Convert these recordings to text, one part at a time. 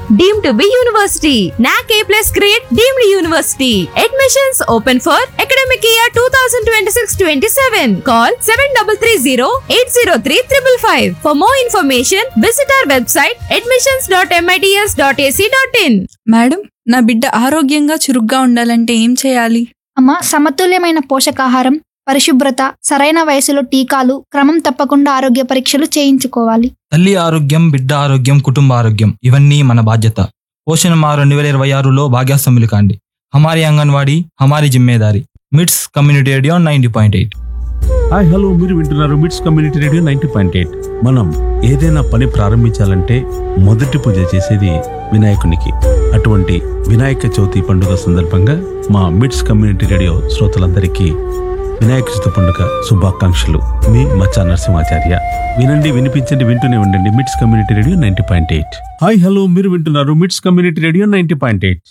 deemed to be university. NAC A plus grade deemed university. Admissions open for academic year 2026-27. Call 7330-803-555. For more information, visit our website admissions.mits.ac.in. Madam నా బిడ్డ ఆరోగ్యంగా చురుగ్గా ఉండాలంటే ఏం చేయాలి అమ్మ సమతుల్యమైన పోషకాహారం పరిశుభ్రత సరైన వయసులో టీకాలు క్రమం తప్పకుండా ఆరోగ్య పరీక్షలు చేయించుకోవాలి తల్లి ఆరోగ్యం బిడ్డ ఆరోగ్యం కుటుంబ ఆరోగ్యం ఇవన్నీ మన బాధ్యత పోషణ మా రెండు వేల ఇరవై ఆరులో భాగ్యాస్తంభులు కాండి హమారి అంగన్వాడీ హమారి జిమ్మేదారి MITS community radio ninety point eight hi hello మీరు వింటున్నారు MITS community radio ninety point eight మనం ఏదైనా పని ప్రారంభించాలంటే మొదటి పూజ చేసేది వినాయకునికి అటువంటి వినాయక చవితి పండుగ సందర్భంగా మా మిట్స్ కమ్యూనిటీ రేడియో శ్రోతలందరికీ వినాయక చవితి పండుగ శుభాకాంక్షలు మీ మచ్చా నరసింహాచార్య వినండి వినిపించండి వింటూనే ఉండండి MITS community radio ninety point eight hi hello మీరు వింటున్నారు MITS community radio ninety point eight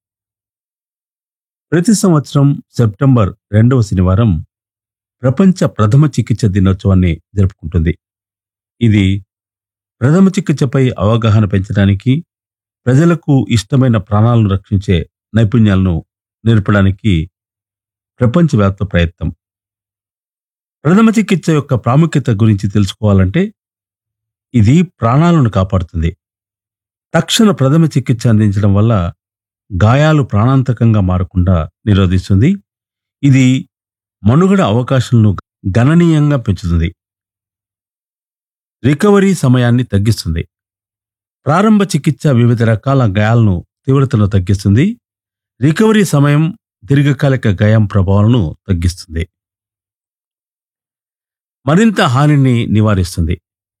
ప్రతి సంవత్సరం సెప్టెంబర్ రెండవ శనివారం ప్రపంచ ప్రథమ చికిత్స దినోత్సవాన్ని జరుపుకుంటుంది ఇది ప్రథమ చికిత్సపై అవగాహన పెంచడానికి ప్రజలకు ఇష్టమైన ప్రాణాలను రక్షించే నైపుణ్యాలను నేర్పడానికి ప్రపంచవ్యాప్త ప్రయత్నం ప్రథమ చికిత్స యొక్క ప్రాముఖ్యత గురించి తెలుసుకోవాలంటే ఇది ప్రాణాలను కాపాడుతుంది తక్షణ ప్రథమ చికిత్స అందించడం వల్ల గాయాలు ప్రాణాంతకంగా మారకుండా నిరోధిస్తుంది ఇది మనుగడ అవకాశాలను గణనీయంగా పెంచుతుంది రికవరీ సమయాన్ని తగ్గిస్తుంది ప్రారంభ చికిత్స వివిధ రకాల గాయాలను తీవ్రతను తగ్గిస్తుంది రికవరీ సమయం దీర్ఘకాలిక గాయం ప్రభావాలను తగ్గిస్తుంది మరింత హానిని నివారిస్తుంది